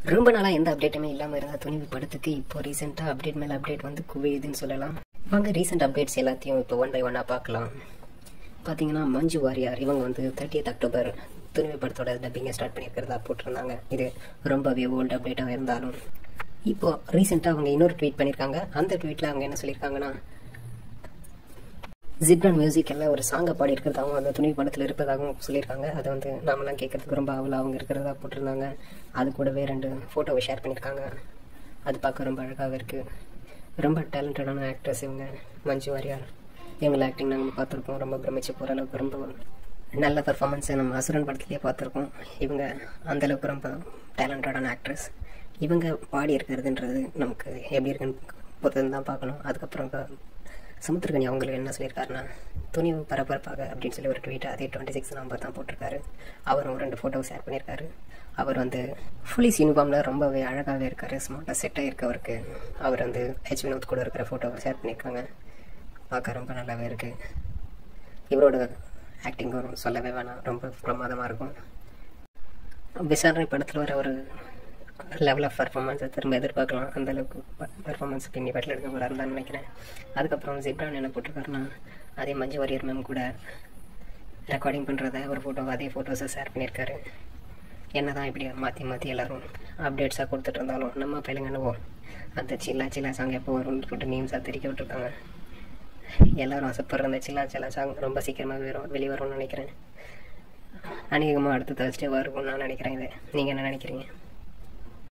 ரொம்ப நாளாக எந்த அப்டேட்டுமே இல்லாமல் இருந்த துணிவு படத்துக்கு இப்போ ரீசெண்டாக அப்டேட் மேலே அப்டேட் வந்து குவியுதுன்னு சொல்லலாம் வாங்க ரீசெண்ட் அப்டேட்ஸ் எல்லாத்தையும் இப்போ ஒன் பை ஒன்னாக பார்க்கலாம் பார்த்தீங்கன்னா மஞ்சு வாரியார் இவங்க வந்து தேர்ட்டியத் அக்டோபர் துணிவு படத்தோட டப்பிங்கை ஸ்டார்ட் பண்ணியிருக்கிறதா போட்டிருந்தாங்க இது ரொம்பவே ஓல்டு அப்டேட்டாக இருந்தாலும் இப்போ ரீசெண்டாக அவங்க இன்னொரு ட்வீட் பண்ணியிருக்காங்க அந்த ட்வீட்டில் அவங்க என்ன சொல்லியிருக்காங்கன்னா ஜிப்ரான் மியூசிக்கில் ஒரு சாங்கை பாடி இருக்கிறதாகவும் அந்த துணி படத்தில் இருப்பதாகவும் சொல்லியிருக்காங்க அதை வந்து நாமெல்லாம் கேட்கறதுக்கு ரொம்ப ஆவலாக அவங்க இருக்கிறதா போட்டிருந்தாங்க அது கூடவே ரெண்டு ஃபோட்டோவை ஷேர் பண்ணியிருக்காங்க அது பார்க்க ரொம்ப அழகாக இருக்குது ரொம்ப டேலண்டடான ஆக்ட்ரஸ் இவங்க மஞ்சு வாரியார் இவங்களை ஆக்டிங் நாங்கள் பார்த்துருக்கோம் ரொம்ப பிரமிச்சு போகிற அளவுக்கு ரொம்ப நல்ல பர்ஃபார்மன்ஸை நம்ம அசுரன் படத்துலேயே பார்த்துருக்கோம் இவங்க அந்தளவுக்கு ரொம்ப டேலண்டடான ஆக்ட்ரஸ் இவங்க பாடி இருக்கிறதுன்றது நமக்கு எப்படி இருக்குன்னு பொறுத்து தான் பார்க்கணும் அதுக்கப்புறம் இப்போ சமுத்திரகனி அவங்களுக்கு என்ன சொல்லியிருக்காருன்னா துணிவு பரபரப்பாக அப்படின்னு சொல்லி ஒரு ட்வீட் அதே டுவெண்ட்டி சிக்ஸ் நம்பர் தான் போட்டிருக்காரு அவரும் ரெண்டு ஃபோட்டோ ஷேர் பண்ணியிருக்காரு அவர் வந்து ஃபுல்லிஸ் யூனிஃபார்மில் ரொம்பவே அழகாகவே இருக்காரு ஸ்மார்ட்டாக செட்டாக இருக்கவருக்கு அவர் வந்து ஹெச் வினோத் கூட இருக்கிற ஃபோட்டோவை ஷேர் பண்ணியிருக்காங்க பார்க்க ரொம்ப நல்லாவே இருக்குது இவரோட ஆக்டிங்கும் சொல்லவே வேணாம் ரொம்ப பிரமாதமாக இருக்கும் விசாரணை படத்தில் வர ஒரு லெவல் ஆஃப் பர்ஃபார்மன்ஸை திரும்ப எதிர்பார்க்கலாம் அந்த அளவுக்கு பர்ஃபார்மன்ஸ் பின்னி பட்டில் எடுக்க போகிறாரு தான் நினைக்கிறேன் அதுக்கப்புறம் ஜிப்ரான் என்ன போட்டிருக்காருன்னா அதே மஞ்சு வாரியர் மேம் கூட ரெக்கார்டிங் பண்ணுறத ஒரு ஃபோட்டோ அதே ஃபோட்டோஸை ஷேர் பண்ணியிருக்காரு என்ன தான் இப்படி மாற்றி மாற்றி எல்லோரும் அப்டேட்ஸாக கொடுத்துட்டு இருந்தாலும் நம்ம பையனுங்க என்னவோ அந்த சில்லா சில்லா சாங் எப்போ வரும்னு போட்டு மீம்ஸாக தெரிவிக்க விட்டுருக்காங்க எல்லாரும் ஆசைப்படுற அந்த சில்லா சில்லா சாங் ரொம்ப சீக்கிரமாக வரும் வெளியே வரும்னு நினைக்கிறேன் அநேகமாக அடுத்த தேர்ஸ்டே வரும்னு நான் நினைக்கிறேன் இது நீங்கள் என்ன நினைக்கிறீங்க